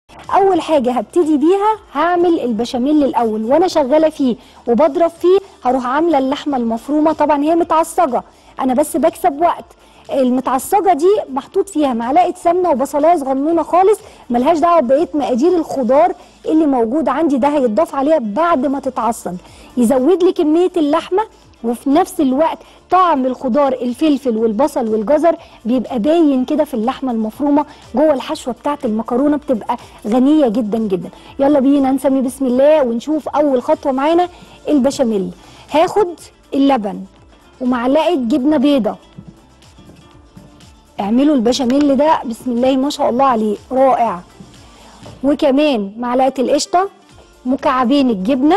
اول حاجه هبتدي بيها هعمل البشاميل الاول وانا شغاله فيه وبضرب فيه هروح عامله اللحمه المفرومه طبعا هي متعصجه انا بس بكسب وقت المتعصجه دي محطوط فيها معلقه سمنه وبصلايه صغنونه خالص ملهاش دعوه ببقيه مقادير الخضار اللي موجود عندي ده هيتضاف عليها بعد ما تتعصج يزود لي كميه اللحمه وفي نفس الوقت طعم الخضار الفلفل والبصل والجزر بيبقى باين كده في اللحمه المفرومه جوه الحشوه بتاعه المكرونه بتبقى غنيه جدا جدا يلا بينا نسمي بسم الله ونشوف اول خطوه معانا البشاميل هاخد اللبن ومعلقه جبنه بيضه اعملوا البشاميل ده بسم الله ما شاء الله عليه رائع وكمان معلقه القشطه مكعبين الجبنه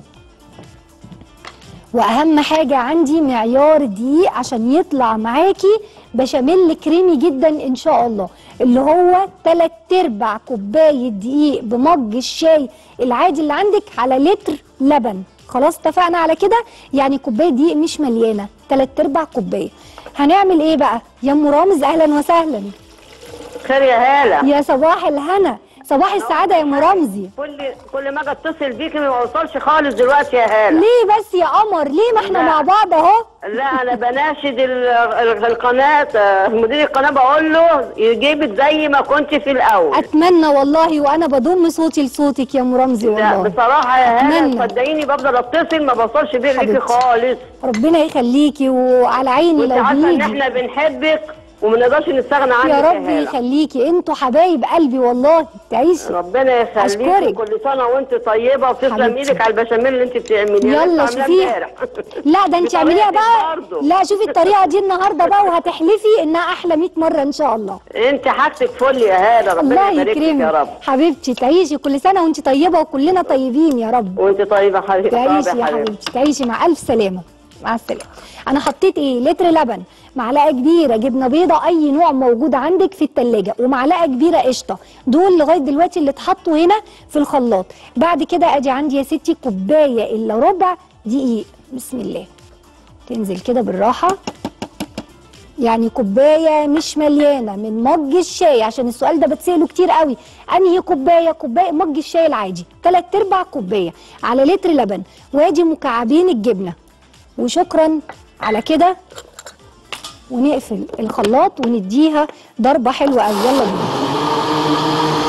واهم حاجه عندي معيار الدقيق عشان يطلع معاكي بشاميل كريمي جدا ان شاء الله اللي هو 3 ارباع كوبايه دقيق بمج الشاي العادي اللي عندك على لتر لبن خلاص اتفقنا على كده يعني كوبايه دقيق مش مليانه 3 ارباع كوبايه هنعمل ايه بقى يا ام رامز اهلا وسهلا خير يا هالة يا صباح الهنا صباح السعاده يا ام رمزي كل كل ما اجي اتصل بيكي ما بوصلش خالص دلوقتي يا هالة ليه بس يا قمر ليه ما احنا لا. مع بعض اهو لا انا بناشد ال- ال- القناه آه، مدير القناه بقول له يجيبك زي ما كنت في الاول اتمنى والله وانا بضم صوتي لصوتك يا ام رمزي لا والله بصراحه يا أتمنى. هالة صدقيني بفضل اتصل ما بوصلش بيكي حبيبتي. خالص ربنا يخليكي وعلى عيني وانت لو عارفه ان بيجي احنا بنحبك وما نقدرش نستغنى عنك يا رب هالة. يخليكي انتوا حبايب قلبي والله تعيشي ربنا يخليك أشكرك. كل سنه وانت طيبه وتسلم حبيبتي. ايدك على البشاميل اللي انت بتعمليه يلا لسه عاملاه شوفيها امبارح. لا ده انت اعمليها بطريقتك بقى برضه. لا شوفي الطريقه دي النهارده بقى وهتحلفي انها احلى 100 مره ان شاء الله انت حاجتك فل يا هاله ربنا الله يبارك لك يا يكرمك رب حبيبتي تعيشي كل سنه وانت طيبه وكلنا طيبين يا رب وانت طيبه حبيبتي تعيشي يا حبيبتي تعيشي مع الف سلامه مع السلامه انا حطيت ايه لتر لبن معلقه كبيره جبنه بيضه اي نوع موجود عندك في التلاجة ومعلقه كبيره قشطه دول لغايه دلوقتي اللي اتحطوا هنا في الخلاط بعد كده ادي عندي يا ستي كوبايه الا ربع دقيق بسم الله تنزل كده بالراحه يعني كوبايه مش مليانه من مج الشاي عشان السؤال ده بتساله كتير قوي انهي كوبايه كوبايه مج الشاي العادي تلات ارباع كوبايه على لتر لبن وادي مكعبين الجبنه وشكرا على كده ونقفل الخلاط ونديها ضربه حلوه قوي يلا بينا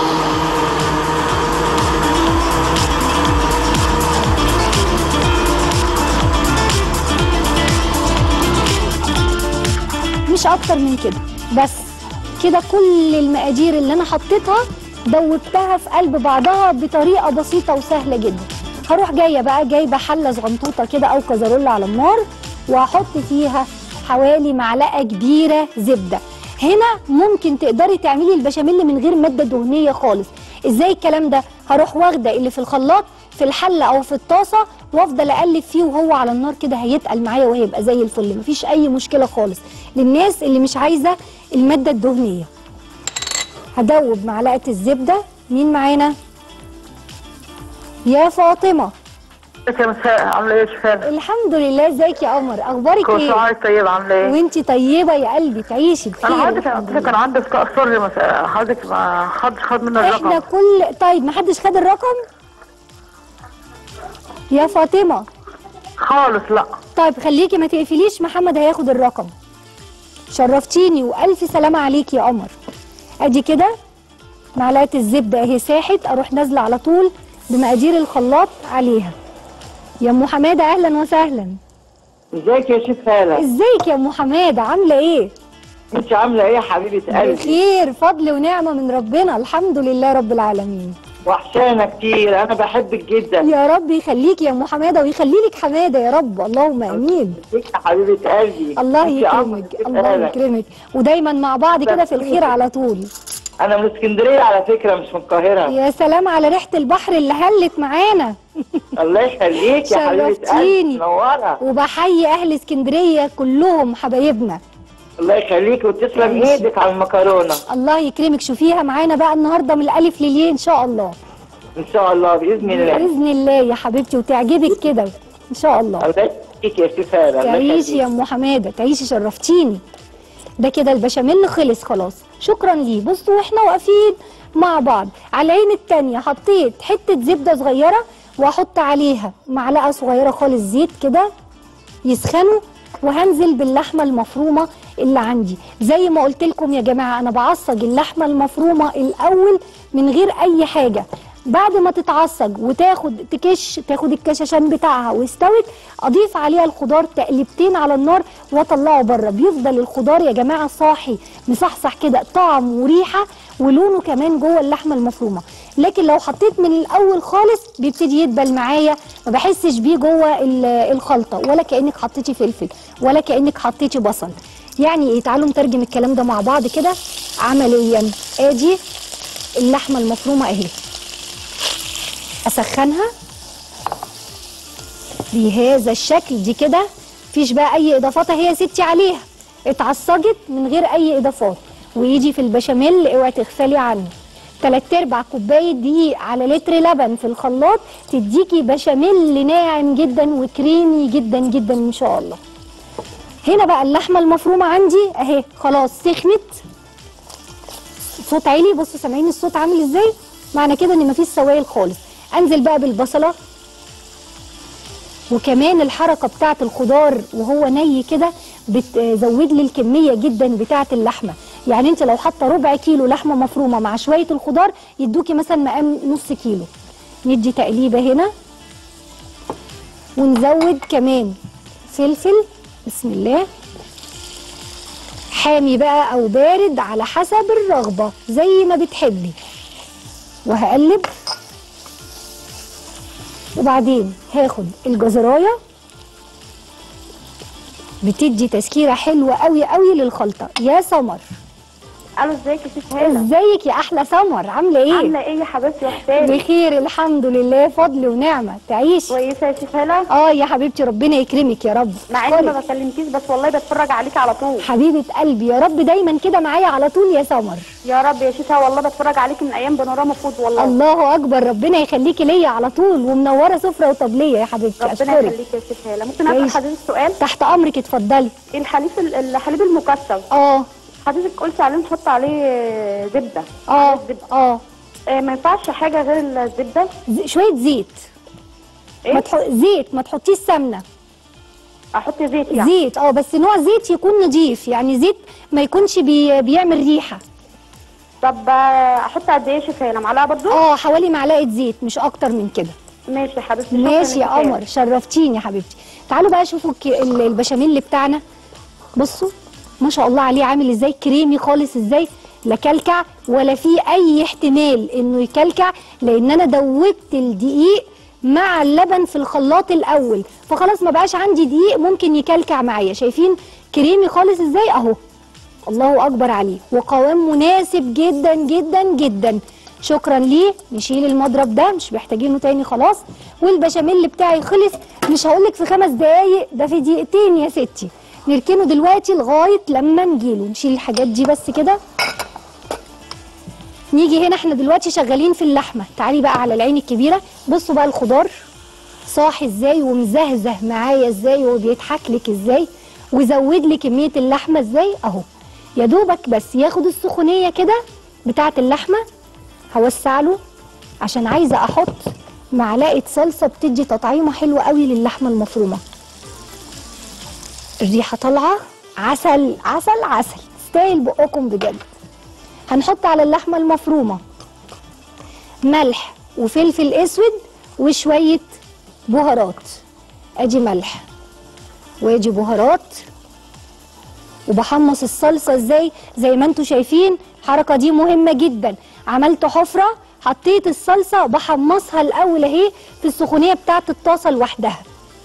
مش اكتر من كده بس كده كل المقادير اللي انا حطيتها دوبتها في قلب بعضها بطريقه بسيطه وسهله جدا هروح جايه بقى جايبه حله صغنطوطه كده او كزرولة على النار وهحط فيها حوالي معلقه كبيره زبده هنا ممكن تقدري تعملي البشاميل من غير ماده دهنيه خالص ازاي الكلام ده هروح واخده اللي في الخلاط في الحله او في الطاسه وافضل اقلب فيه وهو على النار كده هيتقل معايا وهيبقى زي الفل مفيش اي مشكله خالص للناس اللي مش عايزه الماده الدهنيه هدوب معلقه الزبده مين معانا يا فاطمه ازيك يا مساء عامله ايه يا شفاء؟ الحمد لله ازيك يا قمر اخبارك كل ايه سنه طيب عامله ايه؟ وانتي طيبه يا قلبي تعيشي بخير انا حضرتك الحمد حضرتك لله. كان عندي استاء سري مساء حضرتك ما حدش خد منه احنا الرقم كل طيب ما حدش خد الرقم يا فاطمه خالص لا طيب خليكي ما تقفليش محمد هياخد الرقم شرفتيني والف سلامه عليكي يا قمر ادي كده معلقه الزبده اهي ساحت اروح نازله على طول بمقادير الخلاط عليها يا ام حماده اهلا وسهلا ازيك يا شيخ هالة ازيك يا ام حماده عامله ايه انت عامله ايه يا حبيبه قلبي بخير فضل ونعمه من ربنا الحمد لله رب العالمين وحشانه كتير انا بحبك جدا يا رب يخليك يا ام حماده ويخلي لك حماده يا رب اللهم امين ازيك يا حبيبه قلبي الله انت عاملة يكرمك كيف الله هالة؟ يكرمك ودايما مع بعض كده في الخير على طول انا من اسكندريه على فكره مش من القاهره يا سلام على ريحه البحر اللي هلت معانا الله يخليك يا حبيبه قلبي شرفتيني. منوره وبحيي اهل اسكندريه كلهم حبايبنا الله يخليك وتسلم ماشي. ايدك على المكرونه الله يكرمك شوفيها معانا بقى النهارده من الالف للياء ان شاء الله ان شاء الله باذن الله باذن الله يا حبيبتي وتعجبك كده ان شاء الله الله يخليك يا شيخ هالة الله تعيشي يخليك يا ام حماده تعيشي شرفتيني ده كده البشاميل خلص خلاص شكرا ليه بصوا واحنا واقفين مع بعض على العين التانية حطيت حتة زبدة صغيرة واحط عليها معلقة صغيرة خالص زيت كده يسخنوا وهنزل باللحمه المفرومه اللي عندي زي ما قلت لكم يا جماعه انا بعصج اللحمه المفرومه الاول من غير اي حاجه بعد ما تتعصج وتاخد تكش تاخد الكشاشان بتاعها واستوت اضيف عليها الخضار تقلبتين على النار واطلعه بره بيفضل الخضار يا جماعه صاحي مصحصح كده طعم وريحه ولونه كمان جوه اللحمه المفرومه لكن لو حطيت من الاول خالص بيبتدي يدبل معايا ما بحسش بيه جوه ال- الخلطه ولا كانك حطيتي فلفل ولا كانك حطيتي بصل يعني ايه تعالوا نترجم الكلام ده مع بعض كده عمليا ادي اللحمه المفرومه اهي اسخنها بهذا الشكل دي كده مفيش بقى اي اضافات هي ستي عليها اتعصجت من غير اي اضافات ويجي في البشاميل اوعي تغفلي عنه تلات ارباع كوبايه دقيق على لتر لبن في الخلاط تديكي بشاميل ناعم جدا وكريمي جدا جدا ان شاء الله هنا بقى اللحمه المفرومه عندي اهي خلاص سخنت صوت عالي بصوا سامعين الصوت عامل ازاي معنى كده ان مفيش سوائل خالص انزل بقى بالبصله وكمان الحركه بتاعه الخضار وهو ني كده بتزود لي الكميه جدا بتاعه اللحمه يعني انت لو حاطه ربع كيلو لحمه مفرومه مع شويه الخضار يدوكي مثلا مقام نص كيلو ندي تقليبه هنا ونزود كمان فلفل بسم الله حامي بقى او بارد على حسب الرغبه زي ما بتحبي وهقلب وبعدين هاخد الجزرايه بتدي تسكيره حلوه قوي قوي للخلطه يا سمر الو ازيك يا ست هاله ازيك يا احلى سمر عامله ايه عامله ايه يا حبيبتي وحشاني بخير الحمد لله فضل ونعمه تعيش كويسه يا ست هاله اه يا حبيبتي ربنا يكرمك يا رب مع اني ما أشكرك. بكلمكيش بس والله بتفرج عليكي على طول حبيبه قلبي يا رب دايما كده معايا على طول يا سمر يا رب يا شيخه والله بتفرج عليكي من ايام بانوراما فود والله الله اكبر ربنا يخليكي ليا على طول ومنوره سفره وطبليه يا حبيبتي ربنا اشكرك يخليك يا ست هاله ممكن اسال كويس. حضرتك سؤال تحت امرك اتفضلي الحليب ال- الحليب المكثف اه حضرتك قلتي عليه نحط عليه زبده اه عليه زبدة. اه آه ما ينفعش حاجه غير الزبده ز- شويه زيت إيه؟ ما تحط زيت ما تحطيش سمنه احط زيت يعني زيت اه بس نوع زيت يكون نضيف يعني زيت ما يكونش بي بيعمل ريحه طب آه، احط قد ايه يا شيخه هاله معلقه برضو اه حوالي معلقه زيت مش اكتر من كده ماشي يا حبيبتي شكراً ماشي يا شيخة هالة. قمر شرفتيني يا حبيبتي تعالوا بقى شوفوا الك- ال- البشاميل بتاعنا بصوا ما شاء الله عليه عامل ازاي كريمي خالص ازاي لا كلكع ولا في اي احتمال انه يكلكع لان انا دوبت الدقيق مع اللبن في الخلاط الاول فخلاص ما بقاش عندي دقيق ممكن يكلكع معايا شايفين كريمي خالص ازاي اهو الله اكبر عليه وقوام مناسب جدا جدا جدا شكرا ليه نشيل المضرب ده مش محتاجينه تاني خلاص والبشاميل بتاعي خلص مش هقولك في خمس دقايق ده في دقيقتين يا ستي نركنه دلوقتي لغايه لما نجيله نشيل الحاجات دي بس كده نيجي هنا احنا دلوقتي شغالين في اللحمه تعالي بقى على العين الكبيره بصوا بقى الخضار صاحي ازاي ومزهزه معايا ازاي وبيضحك لك ازاي وزود لي كميه اللحمه ازاي اهو يا دوبك بس ياخد السخونيه كده بتاعه اللحمه هوسع له عشان عايزه احط معلقه صلصه بتدي تطعيمه حلوه قوي للحمه المفرومه الريحه طالعه عسل عسل عسل تستاهل بقكم بجد هنحط على اللحمه المفرومه ملح وفلفل اسود وشويه بهارات ادي ملح وادي بهارات وبحمص الصلصه ازاي زي ما انتم شايفين الحركه دي مهمه جدا عملت حفره حطيت الصلصه بحمصها الاول اهي في السخونيه بتاعه الطاسه لوحدها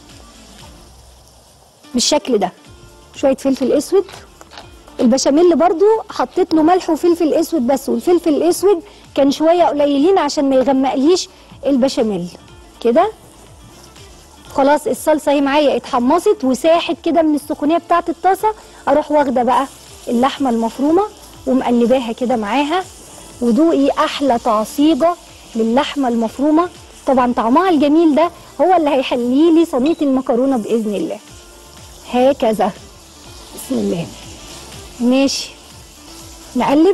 بالشكل ده شويه فلفل اسود البشاميل برضو حطيت له ملح وفلفل اسود بس والفلفل الاسود كان شويه قليلين عشان ما يغمقليش البشاميل كده خلاص الصلصه اهي معايا اتحمصت وساحت كده من السخونيه بتاعه الطاسه اروح واخده بقى اللحمه المفرومه ومقلباها كده معاها ودوقي احلى تعصيجه للحمه المفرومه طبعا طعمها الجميل ده هو اللي هيحلي لي صينيه المكرونه باذن الله هكذا بسم الله ماشي نقلب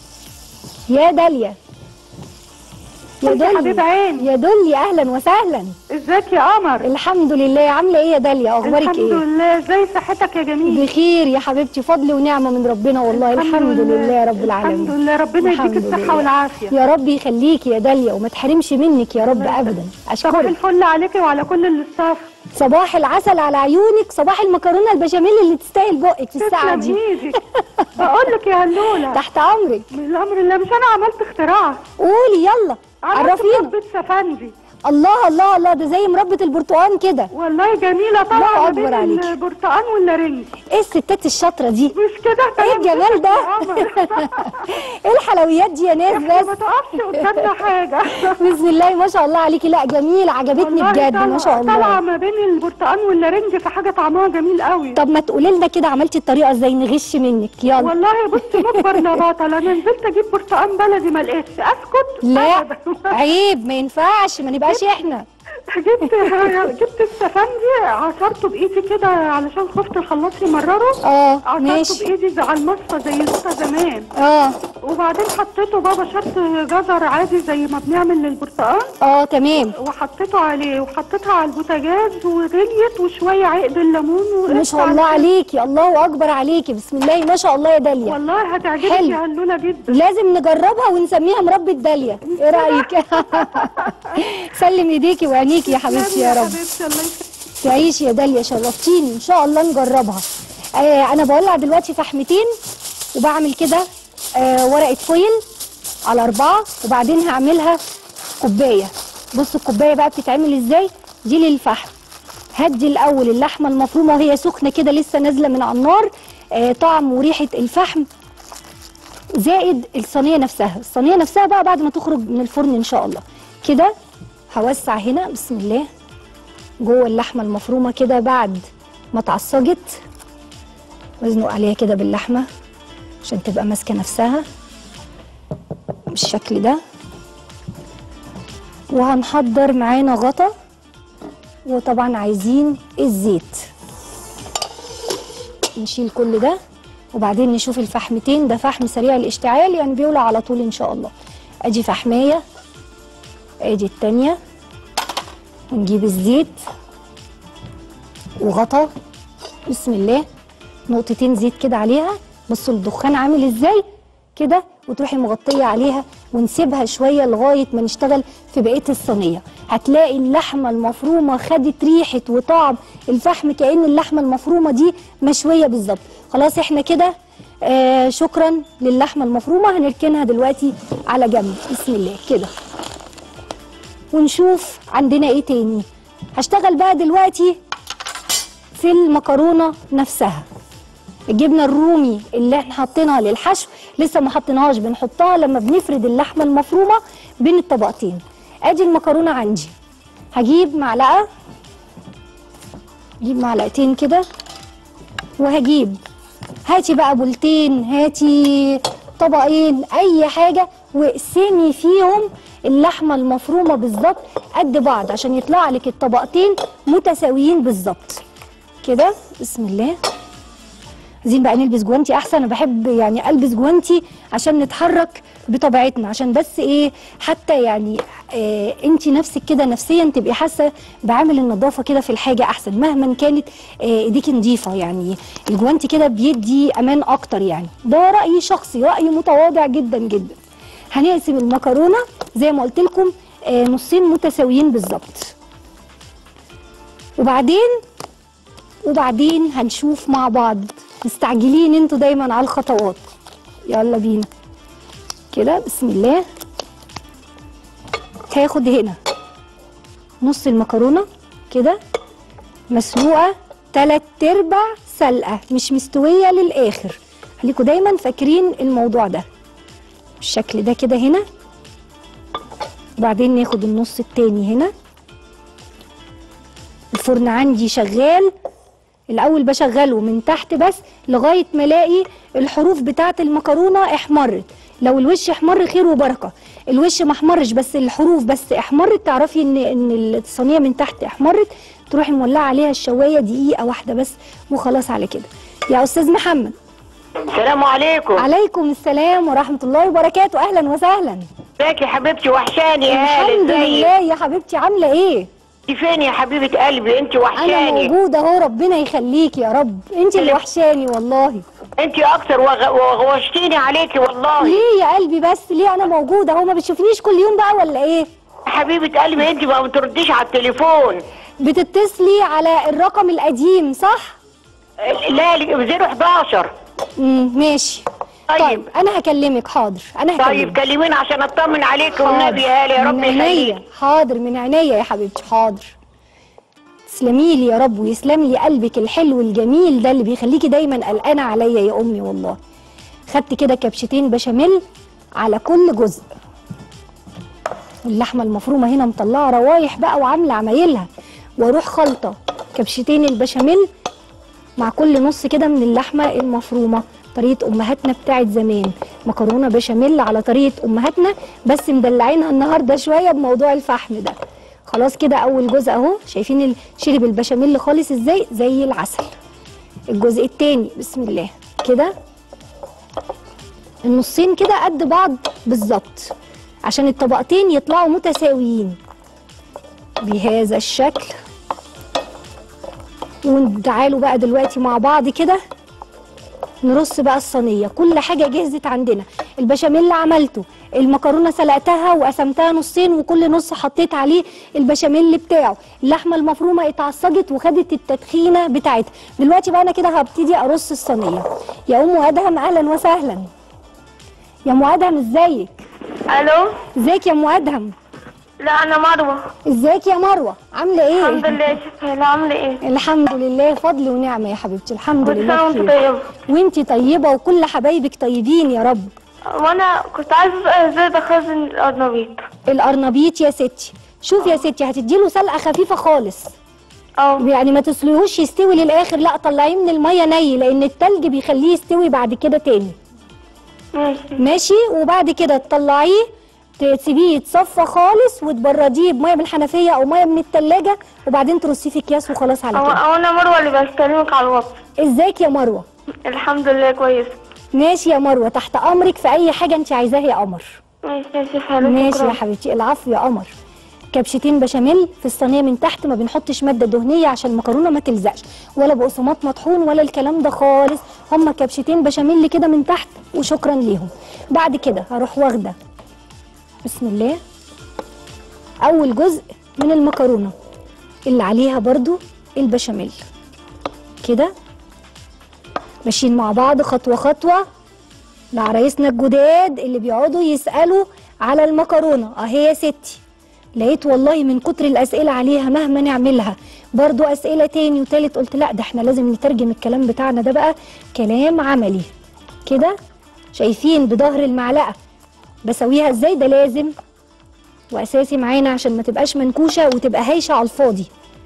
يا داليا يا انت حبيب داليا عين يا داليا اهلا وسهلا ازيك يا قمر الحمد لله عامله ايه يا داليا اخبارك الحمد ايه لله ازاي صحتك يا جميل بخير يا حبيبتي فضل ونعمه من ربنا والله الحمد, لله يا رب العالمين الحمد لله ربنا الحمد يديك الصحه لله. والعافيه يا رب يخليكي يا داليا وما تحرمش منك يا رب ابدا صباح اشكرك الفل عليكي وعلى كل اللي الصف صباح العسل على عيونك صباح المكرونه البشاميل اللي تستاهل بقك في الساعه تسلم دي ايدك بقول لك يا هلوله تحت امرك بالامر الله مش انا عملت اختراع قولي يلا عملت عرفينا مربى سفندي الله الله الله ده زي مربة البرتقال كده والله جميله طبعا الله ما أكبر بين عليكي. البرتقال والنارنج ايه الستات الشاطره دي مش كده ايه الجمال ده يا قمر. ايه الحلويات دي يا ناس احنا ما بس تقفش قدامنا حاجه بسم الله ما شاء الله عليكي لا جميل عجبتني والله بجد ما طالعة- شاء طالعه الله ما بين البرتقال والنارنج في حاجه طعمها جميل قوي طب ما تقولي لنا كده عملتي الطريقه ازاي نغش منك يلا والله بصي مجبر لا بطل انا نزلت اجيب برتقال بلدي ما لقيتش اسكت لا أبداً. عيب ما ينفعش ما نبقاش احنا جبت جبت السفندي عصرته بايدي كده علشان خفت الخلاط يمرره اه عصرته ماشي بايدي زي على المصفى زي لسه زمان اه وبعدين حطيته بابا شط جزر عادي زي ما بنعمل للبرتقال اه تمام وحطيته عليه وحطيتها على البوتاجاز وغليت وشويه عقد الليمون ما وقرفة شاء الله على- عليكي الله اكبر عليكي بسم الله ما شاء الله يا داليا والله هتعجبك حلو. يا هلوله جدا لازم نجربها ونسميها مربى داليا ايه رايك سلم ايديكي وعينيكي يا حبيبتي يا رب حبيبتي الله يخليك تعيشي يا داليا شرفتيني ان شاء الله نجربها آه انا بولع دلوقتي فحمتين وبعمل كده آه ورقه فويل على اربعه وبعدين هعملها كوبايه بصوا الكوبايه بقى بتتعمل ازاي دي للفحم هدي الاول اللحمه المفرومه وهي سخنه كده لسه نازله من على النار آه طعم وريحه الفحم زائد الصينيه نفسها الصينيه نفسها بقى بعد ما تخرج من الفرن ان شاء الله كده هوسع هنا بسم الله جوه اللحمه المفرومه كده بعد ما اتعصجت وازنق عليها كده باللحمه عشان تبقى ماسكه نفسها بالشكل ده وهنحضر معانا غطا وطبعا عايزين الزيت نشيل كل ده وبعدين نشوف الفحمتين ده فحم سريع الاشتعال يعني بيولع على طول ان شاء الله ادي فحمايه ادي التانيه ونجيب الزيت وغطا بسم الله نقطتين زيت كده عليها بصوا الدخان عامل ازاي كده وتروحي مغطيه عليها ونسيبها شويه لغايه ما نشتغل في بقيه الصينيه هتلاقي اللحمه المفرومه خدت ريحه وطعم الفحم كأن اللحمه المفرومه دي مشويه بالظبط خلاص احنا كده آه شكرا للحمه المفرومه هنركنها دلوقتي على جنب بسم الله كده ونشوف عندنا ايه تاني هشتغل بقى دلوقتي في المكرونه نفسها الجبنه الرومي اللي احنا حاطينها للحشو لسه ما حطيناهاش بنحطها لما بنفرد اللحمه المفرومه بين الطبقتين ادي المكرونه عندي هجيب معلقه اجيب معلقتين كده وهجيب هاتي بقى بولتين هاتي طبقين اي حاجه واقسمي فيهم اللحمه المفرومه بالظبط قد بعض عشان يطلع لك الطبقتين متساويين بالظبط كده بسم الله عايزين بقى نلبس جوانتي احسن انا بحب يعني البس جوانتي عشان نتحرك بطبيعتنا عشان بس ايه حتى يعني آه انت نفسك كده نفسيا تبقي حاسه بعامل النظافه كده في الحاجه احسن مهما كانت آه ايديكي نظيفه يعني الجوانتي كده بيدي امان اكتر يعني ده راي شخصي راي متواضع جدا جدا هنقسم المكرونه زي ما قلت لكم آه نصين متساويين بالظبط وبعدين وبعدين هنشوف مع بعض مستعجلين انتوا دايما على الخطوات يلا بينا كده بسم الله هاخد هنا نص المكرونه كده مسلوقه تلات ارباع سلقه مش مستويه للاخر خليكوا دايما فاكرين الموضوع ده بالشكل ده كده هنا وبعدين ناخد النص التاني هنا الفرن عندي شغال الاول بشغله من تحت بس لغايه ما الاقي الحروف بتاعه المكرونه احمرت لو الوش احمر خير وبركه الوش ما احمرش بس الحروف بس احمرت تعرفي ان ان الصينيه من تحت احمرت تروحي مولعه عليها الشوايه دقيقه واحده بس وخلاص على كده يا استاذ محمد السلام عليكم عليكم السلام ورحمه الله وبركاته اهلا وسهلا ازيك يا حبيبتي وحشاني يا هاله الحمد ازيك لله يا حبيبتي عامله ايه انت فين يا حبيبه قلبي انت انا وحشاني موجوده اهو ربنا يخليكي يا رب انت اللي وحشاني والله انت اكتر وغ- وغوشتيني عليكي والله ليه يا قلبي بس ليه انا موجوده اهو ما بتشوفنيش كل يوم بقى ولا ايه حبيبه قلبي انت ما بترديش على التليفون بتتصلي على الرقم القديم صح لا لي- 011 امم ماشي طيب. طيب انا هكلمك حاضر انا طيب هكلمك كلميني عشان اطمن عليك حاضر. والنبي يا هاله يا رب من يخليك عينيا حاضر من عينيا يا حبيبتي حاضر تسلمي لي يا رب ويسلم لي قلبك الحلو الجميل ده اللي بيخليكي دايما قلقانه عليا يا امي والله خدت كده كبشتين بشاميل على كل جزء واللحمه المفرومه هنا مطلعه روايح بقى وعامله عمايلها واروح خلطه كبشتين البشاميل مع كل نص كده من اللحمه المفرومه طريقه امهاتنا بتاعت زمان مكرونه بشاميل على طريقه امهاتنا بس مدلعينها النهارده شويه بموضوع الفحم ده خلاص كده اول جزء اهو شايفين ال- شرب البشاميل خالص ازاي زي العسل الجزء التاني بسم الله كده النصين كده قد بعض بالظبط عشان الطبقتين يطلعوا متساويين بهذا الشكل وتعالوا بقى دلوقتي مع بعض كده نرص بقى الصينيه كل حاجه جهزت عندنا البشاميل اللي عملته المكرونه سلقتها وقسمتها نصين وكل نص حطيت عليه البشاميل بتاعه اللحمه المفرومه اتعصجت وخدت التدخينه بتاعتها دلوقتي بقى انا كده هبتدي ارص الصينيه يا ام ادهم اهلا وسهلا يا ام ادهم ازيك الو ازيك يا ام ادهم لا انا مروه ازيك يا مروه عامله ايه الحمد لله يا شفاء عامله ايه الحمد لله فضل ونعمه يا حبيبتي الحمد كل لله سنه وانت بخير طيبه وانتي طيبه وكل حبايبك طيبين يا رب وانا كنت عايزه اسال ازاي بخزن القرنبيط القرنبيط يا ستي شوف يا ستي هتديله سلقه خفيفه خالص اه يعني ما تسلقيهوش يستوي للاخر لا طلعيه من الميه ني لان التلج بيخليه يستوي بعد كده تاني ماشي ماشي وبعد كده تطلعيه تسيبيه يتصفى خالص وتبرديه بميه من الحنفيه او ميه من التلاجة وبعدين ترصيه في اكياس وخلاص على أو كده أو انا مروه اللي بكلمك على الواتس ازيك يا مروه الحمد لله كويس ماشي يا مروه تحت امرك في اي حاجه انت عايزاها يا قمر ماشي يا شفاء ماشي يا حبيبتي العفو يا قمر كبشتين بشاميل في الصينيه من تحت ما بنحطش ماده دهنيه عشان المكرونه ما تلزقش ولا بقسماط مطحون ولا الكلام ده خالص هما كبشتين بشاميل كده من تحت وشكرا ليهم بعد كده هروح واخده بسم الله اول جزء من المكرونه اللي عليها برضو البشاميل كده ماشيين مع بعض خطوه خطوه لعرايسنا الجداد اللي بيقعدوا يسألوا على المكرونة اهي يا ستي لقيت والله من كتر الأسئلة عليها مهما نعملها برضو أسئلة تاني وتالت قلت لا ده احنا لازم نترجم الكلام بتاعنا ده بقى كلام عملي كده شايفين بظهر المعلقة بسويها ازاي ده لازم وأساسي معانا عشان ما تبقاش منكوشة وتبقى هايشة على الفاضي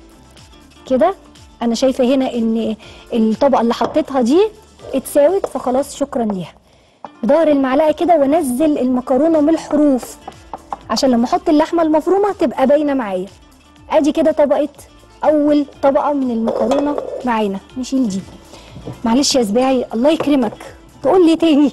كده انا شايفه هنا ان الطبقه اللي حطيتها دي اتساوت فخلاص شكرا ليها بظهر المعلقه كده وانزل المكرونه من الحروف عشان لما احط اللحمه المفرومه تبقى باينه معايا ادي كده طبقه اول طبقه من المكرونه معانا نشيل دي معلش يا سباعي الله يكرمك تقول لي تاني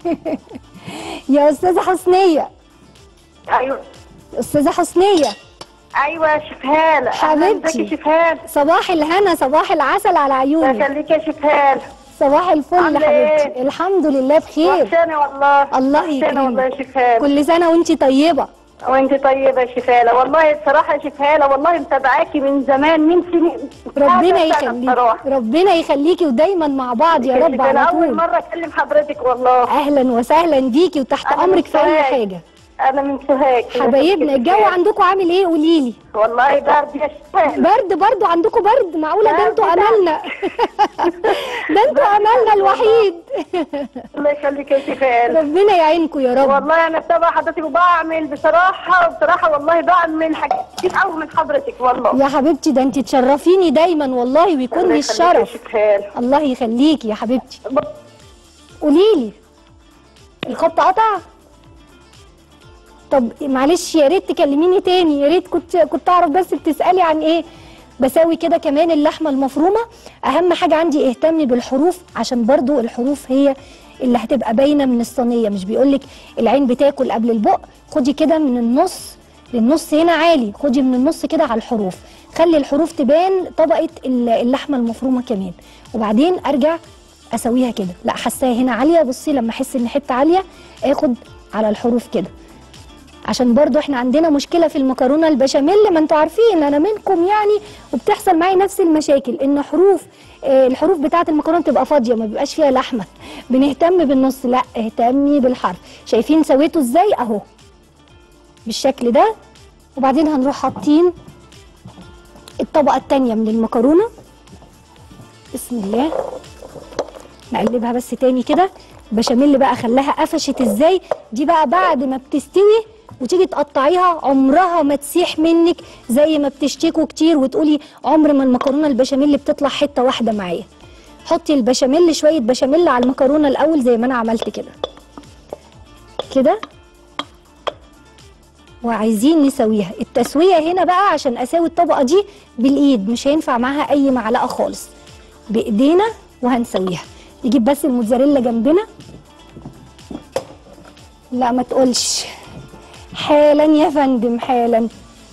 يا استاذه حسنيه ايوه استاذه حسنيه ايوه يا شفهاله حبيبتي. ازيك يا شفهاله صباح الهنا صباح العسل على عيونك خليك يا شفهاله صباح الفل عاملة حبيبتي إيه؟ الحمد لله بخير وحشاني والله الله وحشاني والله يكرمك يا شفهاله كل سنه وانت طيبه وانت طيبه يا شفاله والله بصراحه يا شفاله والله متابعاكي من زمان من سنين ربنا هذا سنة يخليكي بصراحة. ربنا يخليكي ودايما مع بعض يا رب شفاله على اول طول مره اكلم حضرتك والله اهلا وسهلا بيكي وتحت أنا امرك في اي مستواك. حاجه انا من سوهاج حبايبنا الجو عندكم عامل ايه قولي لي والله برد يا شفاله برد برضو عندكم برد معقوله ده برد انتوا ده. املنا ده انتوا املنا الوحيد الله يخليك يا شفاله ربنا يعينكم يا رب والله انا بتابع حضرتك وبعمل بصراحه بصراحه والله بعمل حاجات كتير قوي من حضرتك والله يا حبيبتي ده انت تشرفيني دايما والله ويكون الله لي يخليك يا الشرف شفاله الله يخليكي يا حبيبتي قولي لي الخط قطع طب معلش يا ريت تكلميني تاني يا ريت كنت كنت اعرف بس بتسالي عن ايه بساوي كده كمان اللحمه المفرومه اهم حاجه عندي اهتمي بالحروف عشان برضو الحروف هي اللي هتبقى باينه من الصينيه مش بيقولك العين بتاكل قبل البق خدي كده من النص النص هنا عالي خدي من النص كده على الحروف خلي الحروف تبان طبقه ال- اللحمه المفرومه كمان وبعدين ارجع اسويها كده لا حاساها هنا عاليه بصي لما احس ان حته عاليه اخد على الحروف كده عشان برضو احنا عندنا مشكله في المكرونه البشاميل ما انتوا عارفين انا منكم يعني وبتحصل معايا نفس المشاكل ان حروف آه، الحروف بتاعه المكرونه تبقى فاضيه ما بيبقاش فيها لحمه بنهتم بالنص لا اهتمي بالحرف شايفين سويته ازاي اهو بالشكل ده وبعدين هنروح حاطين الطبقه التانية من المكرونه بسم الله نقلبها بس تاني كده البشاميل بقى خلاها قفشت ازاي دي بقى بعد ما بتستوي وتيجي تقطعيها عمرها ما تسيح منك زي ما بتشتكوا كتير وتقولي عمر ما المكرونه البشاميل بتطلع حته واحده معايا حطي البشاميل شويه بشاميل على المكرونه الاول زي ما انا عملت كده كده وعايزين نسويها التسويه هنا بقى عشان اساوي الطبقه دي بالايد مش هينفع معاها اي معلقه خالص بايدينا وهنسويها نجيب بس الموتزاريلا جنبنا لا ما تقولش حالا يا فندم حالا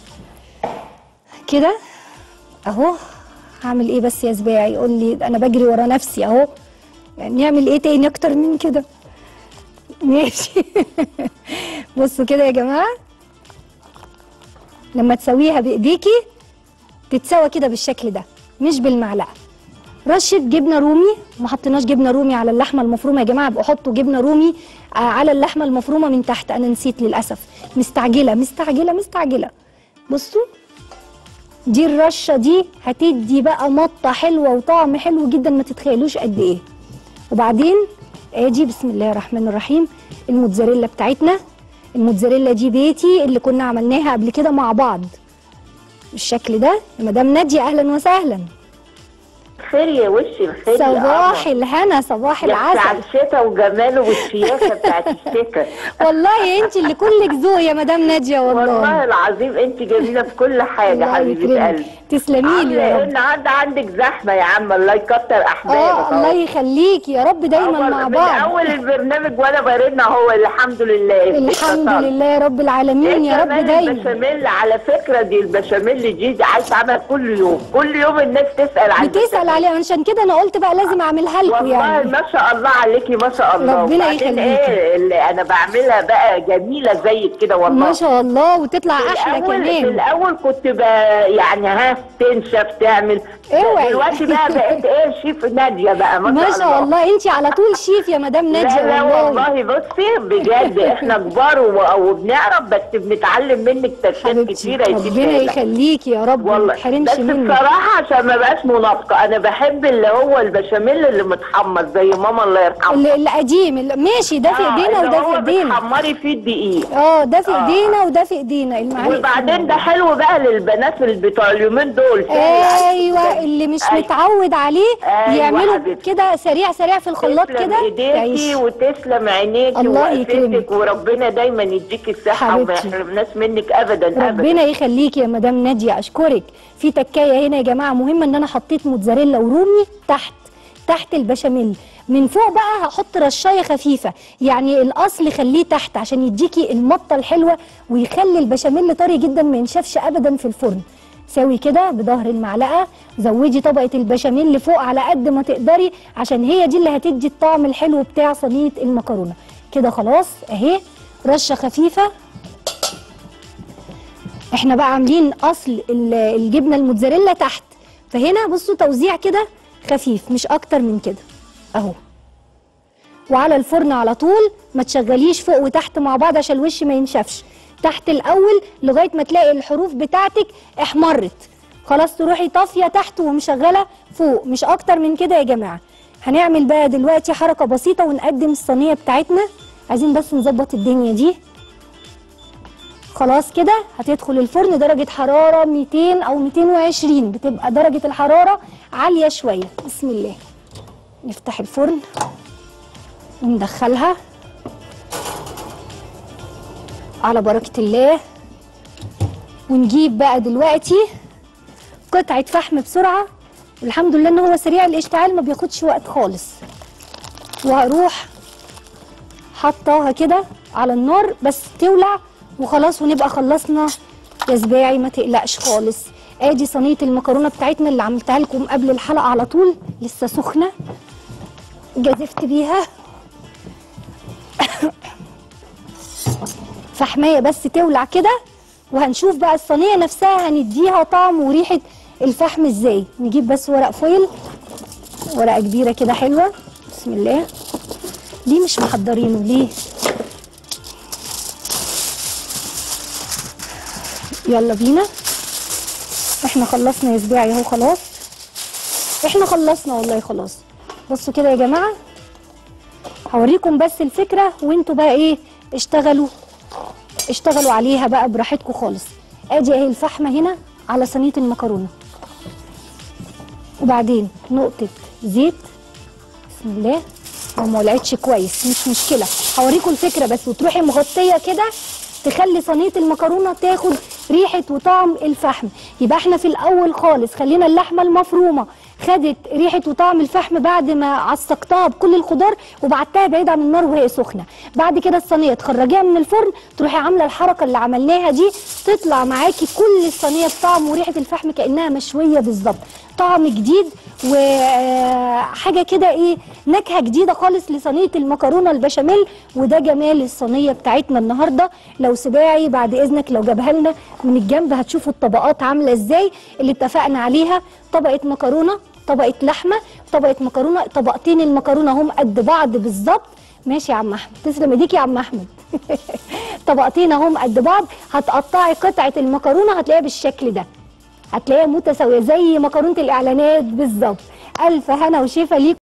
كده اهو هعمل ايه بس يا سباعي يقول لي انا بجري ورا نفسي اهو يعني نعمل ايه تاني اكتر من كده ماشي بصوا كده يا جماعه لما تسويها بايديكي تتسوى كده بالشكل ده مش بالمعلقه رشه جبنه رومي ما حطيناش جبنه رومي على اللحمه المفرومه يا جماعه ابقوا حطوا جبنه رومي آه، على اللحمه المفرومه من تحت انا نسيت للاسف مستعجله مستعجله مستعجله بصوا دي الرشه دي هتدي بقى مطه حلوه وطعم حلو جدا ما تتخيلوش قد ايه وبعدين ادي بسم الله الرحمن الرحيم الموتزاريلا بتاعتنا الموتزاريلا دي بيتي اللي كنا عملناها قبل كده مع بعض بالشكل ده يا مدام ناديه اهلا وسهلا خير يا وشي الخير يا صباح قمر. الهنا صباح يا بتاع العسل الشتا وجماله والشياكه بتاعت الشتا والله انت اللي كلك ذوق يا مدام ناديه والله والله العظيم انت جميله في كل حاجه الله حبيبه يكرمك قلبي تسلمي لي عامله يا ايه رب النهارده عندك زحمه يا عم الله يكتر احبابك اه الله أهو. يخليكي يا رب دايما أول- مع من بعض اول البرنامج وانا برن اهو الحمد لله الحمد اتصلت. لله يا رب العالمين يا رب كمان دايما البشاميل على فكره دي البشاميل دي, دي عايز اعمل كل يوم كل يوم الناس تسال عن بتسال البشاميل. عليها عشان كده انا قلت بقى لازم اعملها لكم والله يعني ما شاء الله عليكي ما شاء الله ربنا وبعدين يخليكي. ايه اللي انا بعملها بقى جميله زيك كده والله ما شاء الله وتطلع في احلى الأول في كمان الأول كنت ب... يعني ها تنشف تعمل اوعي. دلوقتي بقى بقيت ايه شيف نادية بقى ما, ما شاء الله انت على طول شيف يا مدام ناديه لا لا والله والله بصي بجد احنا كبار و- وبنعرف بس بنتعلم منك تكات حبيبتي كتيرة يا ربنا سيدي. يخليكي يا رب ما والله تحرمش بس منك بصراحة عشان ما بقاش منافقة أنا بحب اللي هو البشاميل اللي متحمر زي ماما الله يرحمها اللي- القديم اللي- ماشي ده في آه، ايدينا اللي وده هو في ايدينا بتحمري فيه الدقيق اه ده في آه. ايدينا وده في ايدينا المعالق وبعدين ده حلو بقى للبنات اللي بتوع اليومين دول ايوه اللي مش أيوة. متعود عليه أيوة يعملوا حبيبتي. كده سريع سريع في الخلاط تسلم كده ايديكي يعيش وتسلم عينيكي الله وقفتك يكرمك. وربنا دايما يديكي الصحه وما حبيبتي. يحرمناش منك ابدا ابدا ربنا يخليكي يا مدام ناديه اشكرك في تكايه هنا يا جماعه مهمه ان انا حطيت موتزاريلا ورومي تحت تحت البشاميل من فوق بقى هحط رشايه خفيفه يعني الاصل خليه تحت عشان يديكي المطه الحلوه ويخلي البشاميل طري جدا ما ينشفش ابدا في الفرن ساوي كده بظهر المعلقه زودي طبقه البشاميل اللي فوق على قد ما تقدري عشان هي دي اللي هتدي الطعم الحلو بتاع صينيه المكرونه كده خلاص اهي رشه خفيفه احنا بقى عاملين اصل ال- الجبنه الموتزاريلا تحت فهنا بصوا توزيع كده خفيف مش اكتر من كده اهو وعلى الفرن على طول ما تشغليش فوق وتحت مع بعض عشان الوش ما ينشفش تحت الاول لغايه ما تلاقي الحروف بتاعتك احمرت خلاص تروحي طافيه تحت ومشغله فوق مش اكتر من كده يا جماعه هنعمل بقى دلوقتي حركه بسيطه ونقدم الصينيه بتاعتنا عايزين بس نظبط الدنيا دي خلاص كده هتدخل الفرن درجة حرارة 200 أو 220 بتبقى درجة الحرارة عالية شوية بسم الله نفتح الفرن وندخلها على بركة الله ونجيب بقى دلوقتي قطعه فحم بسرعه الحمد لله ان هو سريع الاشتعال ما بياخدش وقت خالص وهروح حطاها كده على النار بس تولع وخلاص ونبقى خلصنا يا سباعي ما تقلقش خالص ادي صينيه المكرونه بتاعتنا اللي عملتها لكم قبل الحلقه على طول لسه سخنه جازفت بيها فحمايه بس تولع كده وهنشوف بقى الصينيه نفسها هنديها طعم وريحه الفحم ازاي نجيب بس ورق فويل ورقه كبيره كده حلوه بسم الله ليه مش محضرينه ليه يلا بينا احنا خلصنا يا سباعي اهو خلاص احنا خلصنا والله خلاص بصوا كده يا جماعه هوريكم بس الفكره وانتوا بقى ايه اشتغلوا اشتغلوا عليها بقى براحتكم خالص ادي اهي الفحمه هنا على صينيه المكرونه وبعدين نقطه زيت بسم الله هو ما ولعتش كويس مش مشكله هوريكم الفكره بس وتروحي مغطيه كده تخلي صينيه المكرونه تاخد ريحه وطعم الفحم يبقى احنا في الاول خالص خلينا اللحمه المفرومه خدت ريحه وطعم الفحم بعد ما عصقتها بكل الخضار وبعتها بعيد عن النار وهي سخنه بعد كده الصينيه تخرجيها من الفرن تروحي عامله الحركه اللي عملناها دي تطلع معاكي كل الصينيه بطعم وريحه الفحم كانها مشويه بالظبط طعم جديد وحاجه كده ايه نكهه جديده خالص لصينيه المكرونه البشاميل وده جمال الصينيه بتاعتنا النهارده لو سباعي بعد اذنك لو جابها لنا من الجنب هتشوفوا الطبقات عامله ازاي اللي اتفقنا عليها طبقه مكرونه طبقه لحمه طبقه مكرونه طبقتين المكرونه هم قد بعض بالظبط ماشي يا عم احمد تسلم ايديك يا عم احمد طبقتين اهم قد بعض هتقطعي قطعه المكرونه هتلاقيها بالشكل ده هتلاقيها متساويه زي مكرونه الاعلانات بالظبط الف هنا وشفا ليكم